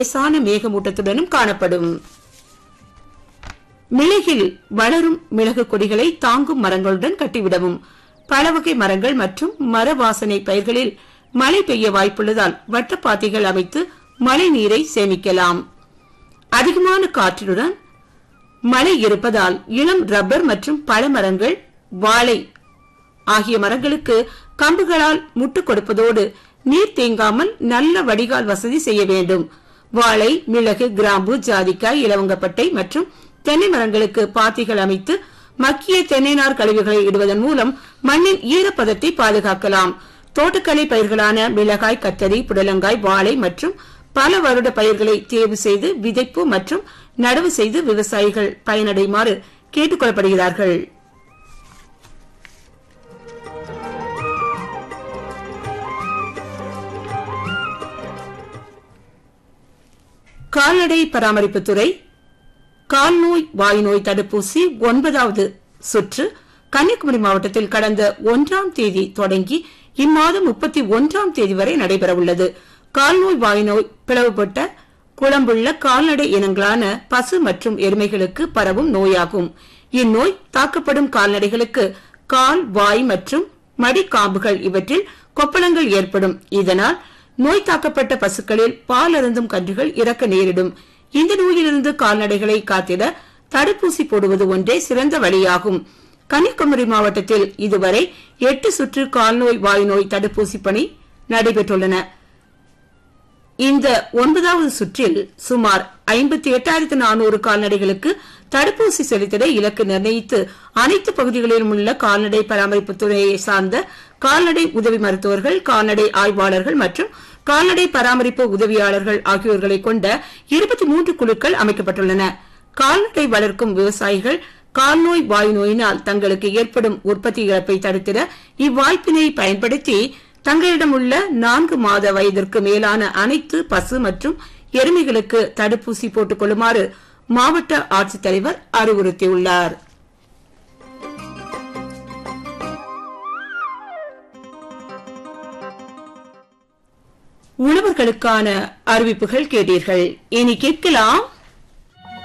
லேசான மேகமூட்டத்துடனும் காணப்படும் மிளகில் வளரும் மிளகு கொடிகளை தாங்கும் மரங்களுடன் கட்டிவிடவும் பல வகை மரங்கள் மற்றும் மர வாசனை பயிர்களில் மழை பெய்ய வாய்ப்புள்ளதால் வட்டப்பாத்திகள் அமைத்து மழை நீரை சேமிக்கலாம் அதிகமான காற்றுடன் மழை இருப்பதால் இளம் ரப்பர் மற்றும் பல மரங்கள் வாழை ஆகிய மரங்களுக்கு கம்புகளால் முட்டு கொடுப்பதோடு நீர் தேங்காமல் நல்ல வடிகால் வசதி செய்ய வேண்டும் வாழை மிளகு கிராம்பு ஜாதிக்காய் இலவங்கப்பட்டை மற்றும் தென்னை மரங்களுக்கு பாத்திகள் அமைத்து மக்கிய தென்னை நார் கழிவுகளை இடுவதன் மூலம் மண்ணின் ஈரப்பதத்தை பாதுகாக்கலாம் தோட்டக்கலை பயிர்களான மிளகாய் கத்தரி புடலங்காய் வாழை மற்றும் பல வருட பயிர்களை தேர்வு செய்து விதைப்பு மற்றும் நடவு செய்து விவசாயிகள் பயனடையுமாறு கேட்டுக் கொள்ளப்படுகிறார்கள் கால்நடை பராமரிப்புத்துறை கால்நோய் வாய்நோய் தடுப்பூசி ஒன்பதாவது சுற்று கன்னியாகுமரி மாவட்டத்தில் கடந்த ஒன்றாம் தேதி தொடங்கி இம்மாதம் முப்பத்தி ஒன்றாம் தேதி வரை நடைபெறவுள்ளது கால்நோய் வாய்நோய் பிளவுபட்ட குழம்புள்ள கால்நடை இனங்களான பசு மற்றும் எருமைகளுக்கு பரவும் நோயாகும் இந்நோய் தாக்கப்படும் கால்நடைகளுக்கு கால் வாய் மற்றும் மடிக்காம்புகள் இவற்றில் கொப்பளங்கள் ஏற்படும் இதனால் நோய் தாக்கப்பட்ட பசுக்களில் பால் அருந்தும் கன்றுகள் இறக்க நேரிடும் இந்த நோயிலிருந்து கால்நடைகளை காத்திட தடுப்பூசி போடுவது ஒன்றே சிறந்த வழியாகும் கன்னியாகுமரி மாவட்டத்தில் இதுவரை எட்டு சுற்று கால்நோய் வாய்நோய் தடுப்பூசி பணி நடைபெற்றுள்ளன இந்த ஒன்பதாவது சுற்றில் சுமார் ஐம்பத்தி எட்டாயிரத்து நானூறு கால்நடைகளுக்கு தடுப்பூசி செலுத்திட இலக்கு நிர்ணயித்து அனைத்து பகுதிகளிலும் உள்ள கால்நடை பராமரிப்பு துறையை சார்ந்த கால்நடை உதவி மருத்துவர்கள் கால்நடை ஆய்வாளர்கள் மற்றும் கால்நடை பராமரிப்பு உதவியாளர்கள் ஆகியோர்களை கொண்ட இருபத்தி மூன்று குழுக்கள் அமைக்கப்பட்டுள்ளன கால்நடை வளர்க்கும் விவசாயிகள் கால்நோய் வாய் நோயினால் தங்களுக்கு ஏற்படும் உற்பத்தி இழப்பை தடுத்திட இவ்வாய்ப்பினை பயன்படுத்தி தங்களிடம் உள்ள நான்கு மாத வயதிற்கு மேலான அனைத்து பசு மற்றும் எருமைகளுக்கு தடுப்பூசி போட்டுக் கொள்ளுமாறு மாவட்ட ஆட்சித்தலைவர் அறிவுறுத்தியுள்ளார் உழவர்களுக்கான அறிவிப்புகள் கேட்டீர்கள் இனி கேட்கலாம்